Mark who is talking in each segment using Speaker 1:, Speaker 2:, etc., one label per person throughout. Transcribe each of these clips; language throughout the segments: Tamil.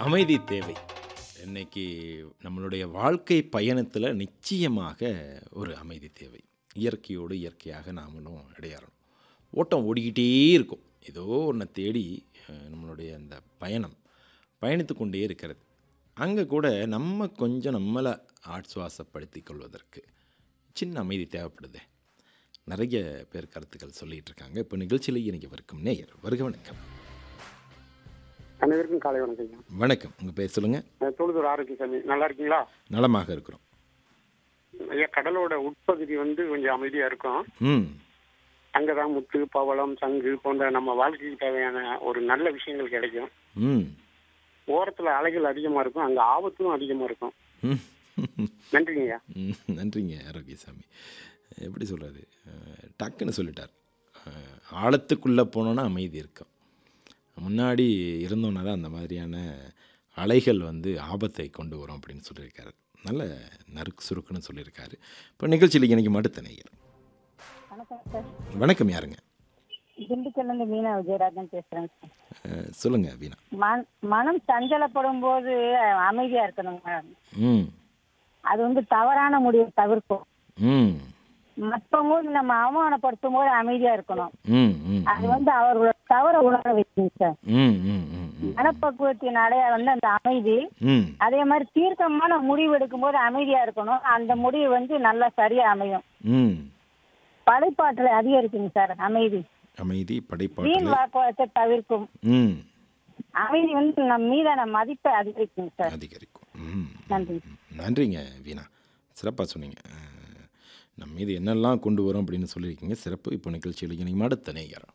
Speaker 1: அமைதி தேவை இன்னைக்கு நம்மளுடைய வாழ்க்கை பயணத்தில் நிச்சயமாக ஒரு அமைதி தேவை இயற்கையோடு இயற்கையாக நாமளும் இடையாறணும் ஓட்டம் ஓடிக்கிட்டே இருக்கும் ஏதோ ஒன்றை தேடி அஹ், நம்மளுடைய அந்த பயணம் பயணித்து கொண்டே இருக்கிறது அங்கே கூட நம்ம கொஞ்சம் நம்மளை ஆட்சுவாசப்படுத்தி கொள்வதற்கு சின்ன அமைதி தேவைப்படுது நிறைய பேர் கருத்துக்கள் சொல்லிகிட்டு இருக்காங்க இப்போ நிகழ்ச்சியில் இன்றைக்கி வரைக்கும் நேயர் வருக வணக்கம்
Speaker 2: அனைவருக்கும் காலை வணக்கம் ஐயா.
Speaker 1: வணக்கம் உங்கள் பேர் சொல்லுங்கள்
Speaker 2: அஹ் தொழுதூர் ஆரோக்கிய சாமி நல்லா இருக்கீங்களா
Speaker 1: நலமாக இருக்கிறோம்
Speaker 2: ஐயா கடலோட உட்பகுதி வந்து கொஞ்சம் அமைதியா இருக்கும்
Speaker 1: ம்
Speaker 2: அங்கதான் முத்து பவளம் சங்கு போன்ற நம்ம வாழ்க்கைக்கு தேவையான ஒரு நல்ல விஷயங்கள் கிடைக்கும்
Speaker 1: ம்
Speaker 2: ஓரத்துல அலைகள் அதிகமா இருக்கும் அங்க ஆபத்தும் அதிகமா இருக்கும்
Speaker 1: ம்.
Speaker 2: நன்றிங்க ஐயா
Speaker 1: ம், நன்றிங்க ஆரோக்கியசாமி எப்படி சொல்கிறது டக்குன்னு சொல்லிட்டார் அஹ், ஆழத்துக்குள்ளே போனோன்னா அமைதி இருக்கும் முன்னாடி இருந்தோன்னா தான் அந்த மாதிரியான அலைகள் வந்து ஆபத்தை கொண்டு வரும் அப்படின்னு சொல்லியிருக்காரு நல்ல நறுக்கு சுருக்குன்னு சொல்லியிருக்காரு இப்போ நிகழ்ச்சியில் இன்னைக்கு மடுத்த நேயர்
Speaker 3: வணக்கம் சார்
Speaker 1: வணக்கம் யாருங்க
Speaker 3: திண்டுக்கல்லேருந்து மீனா விஜயராஜன் பேசுறேங்க சார்
Speaker 1: அஹ், சொல்லுங்க வீணா
Speaker 3: மன மனம் சஞ்சலப்படும் போது அமைதியா இருக்கணுங்க
Speaker 1: ம்
Speaker 3: அது வந்து தவறான முடிவை தவிர்க்கும்
Speaker 1: ம்
Speaker 3: மற்றவங்க நம்ம அவமானப்படுத்தும் போது அமைதியா இருக்கணும்
Speaker 1: ம் ம்
Speaker 3: அது வந்து அவர்களோட தவற உணர வைக்குங்க சார்
Speaker 1: ம் ம் ம் ம்
Speaker 3: மனப்பக்குவத்தின் அடைய வந்து அந்த அமைதி
Speaker 1: ம்
Speaker 3: அதே மாதிரி தீர்க்கமான முடிவு எடுக்கும் போது அமைதியா இருக்கணும் அந்த முடிவு வந்து நல்லா சரியா அமையும்
Speaker 1: ம்
Speaker 3: படைப்பாற்றலை அதிகரிக்குங்க சார் அமைதி
Speaker 1: அமைதி
Speaker 3: வீண்
Speaker 1: படைப்பாற்றல்
Speaker 3: வாக்குவாதத்தை தவிர்க்கும்
Speaker 1: ம்
Speaker 3: அமைதி வந்து நம் மீதான மதிப்பை அதிகரிக்குங்க சார்
Speaker 1: அதிகரிக்கும் ம்
Speaker 3: நன்றி
Speaker 1: நன்றிங்க வீணா சிறப்பாக சொன்னீங்க அஹ், நம்ம மீது என்னெல்லாம் கொண்டு வரும் அப்படின்னு சொல்லியிருக்கீங்க சிறப்பு இப்போ நிகழ்ச்சியில் இன்னைக்கு அடுத்த நேயர்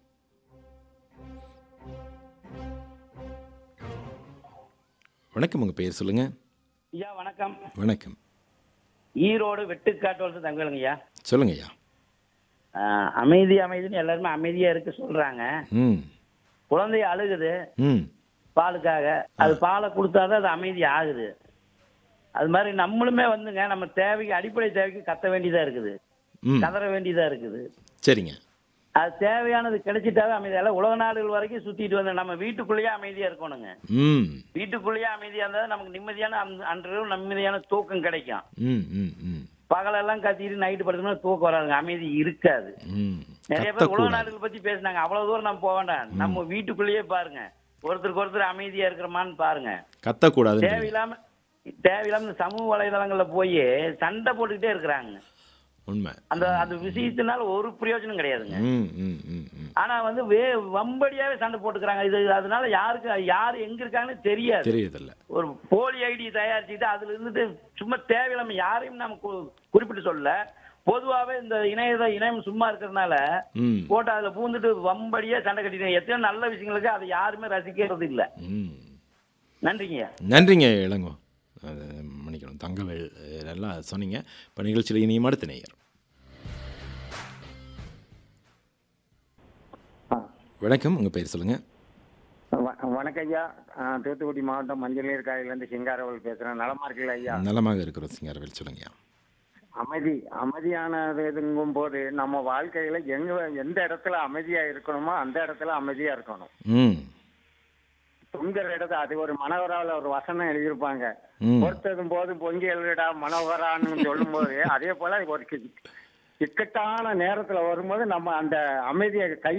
Speaker 1: வணக்கம் உங்கள் பெயர் சொல்லுங்கள்
Speaker 4: ஐயா வணக்கம்
Speaker 1: வணக்கம்
Speaker 4: ஈரோடு வெட்டுக்காட்டு வந்து தங்கலுங்க ஐயா
Speaker 1: சொல்லுங்க ஐயா
Speaker 4: ஆஹ் அமைதி அமைதின்னு எல்லாருமே அமைதியா இருக்க சொல்றாங்க
Speaker 1: ம்
Speaker 4: குழந்தை அழுகுது
Speaker 1: ம்
Speaker 4: பாலுக்காக அது பாலை கொடுத்தாதான் அது அமைதி ஆகுது அது மாதிரி நம்மளுமே வந்துங்க நம்ம தேவைக்கு அடிப்படை தேவைக்கு கத்த வேண்டியதா இருக்குது
Speaker 1: ம்
Speaker 4: கதற வேண்டியதா இருக்குது
Speaker 1: சரிங்க
Speaker 4: அது தேவையானது கிடைச்சிட்டாவே அமைதியால உலக நாடுகள் வரைக்கும் சுத்திட்டு வந்து நம்ம வீட்டுக்குள்ளேயே அமைதியா இருக்கணுங்க
Speaker 1: ம்
Speaker 4: வீட்டுக்குள்ளேயே அமைதியா இருந்தா நமக்கு நிம்மதியான அந்த- அன்று நிம்மதியான தூக்கம் கிடைக்கும்
Speaker 1: ம் ம் ம்
Speaker 4: பகலெல்லாம் கத்திட்டு நைட்டு படுத்தோம்னா தூக்கம் வராதுங்க அமைதி இருக்காது
Speaker 1: ம்
Speaker 4: நிறைய பேர் உலக
Speaker 1: கத்தக்கூடாது
Speaker 4: நாடுகள் பத்தி பேசினாங்க அவ்வளவு தூரம் நம்ம போக வேண்டாம் நம்ம வீட்டுக்குள்ளேயே பாருங்க ஒருத்தருக்கு ஒருத்தர் அமைதியா இருக்கிறோமான்னு பாருங்க
Speaker 1: கத்தக்கூடாதுன்னு
Speaker 4: தேவையில்லாம தேவையில்லாம இந்த சமூக வலைதளங்கள்ல போய் சண்டை போட்டுக்கிட்டே இருக்கிறாங்க
Speaker 1: உண்மை
Speaker 4: அந்த அந்த விஷயத்தினால ஒரு பிரயோஜனம் கிடையாதுங்க
Speaker 1: ம் ம் ம் ம்
Speaker 4: ஆனா வந்து வே வம்படியாவே சண்டை போட்டுக்கிறாங்க இது அதனால யாருக்கு யாரு எங்க இருக்காங்கன்னு தெரியாது
Speaker 1: தெரியதில்ல
Speaker 4: ஒரு போலி ஐடி தயாரிச்சுட்டு அதுல இருந்துட்டு சும்மா தேவையில்லாம யாரையும் நம்ம கு- குறிப்பிட்டு சொல்ல பொதுவாவே இந்த இணையத இணையம் சும்மா இருக்கிறதுனால
Speaker 1: ம்
Speaker 4: போட்டு அதுல பூந்துட்டு வம்படியா சண்டை கட்டிட்டு எத்தனையோ நல்ல விஷயங்களுக்கு அதை யாருமே ரசிக்கிறது இல்ல
Speaker 1: ம்
Speaker 4: நன்றிங்க
Speaker 1: நன்றிங்க இளங்கோ அது மன்னிக்கணும் தங்கவேல் அஹ் நல்லா சொன்னீங்க இப்போ நிகழ்ச்சியில் இனியும் அடுத்த நேயர் வணக்கம் உங்கள் பேர் சொல்லுங்கள்
Speaker 5: வ- வணக்கம் ஐயா ஆ, தூத்துக்குடி மாவட்டம் மஞ்சள் நீர் காலையிலேருந்து சிங்காரவல் பேசுறேன் நலமா இருக்கீங்களா ஐயா
Speaker 1: நலமாக இருக்கிறோம் சிங்காரவேல் சொல்லுங்கய்யா
Speaker 5: அமைதி அமைதியானது இதுங்கும் போது நம்ம வாழ்க்கையில எங்க எந்த இடத்துல அமைதியா இருக்கணுமோ அந்த இடத்துல அமைதியா இருக்கணும்
Speaker 1: ம்
Speaker 5: துங்குற இடத்துல அது ஒரு மனோகராவில் ஒரு வசனம் எழுதியிருப்பாங்க
Speaker 1: ம்
Speaker 5: பொறுத்ததும் போது பொங்கி எழுடா மனோகரான்னு சொல்லும் போது அதே போல ஒரு கி- இக்கட்டான நேரத்துல வரும்போது நம்ம அந்த அமைதியை கை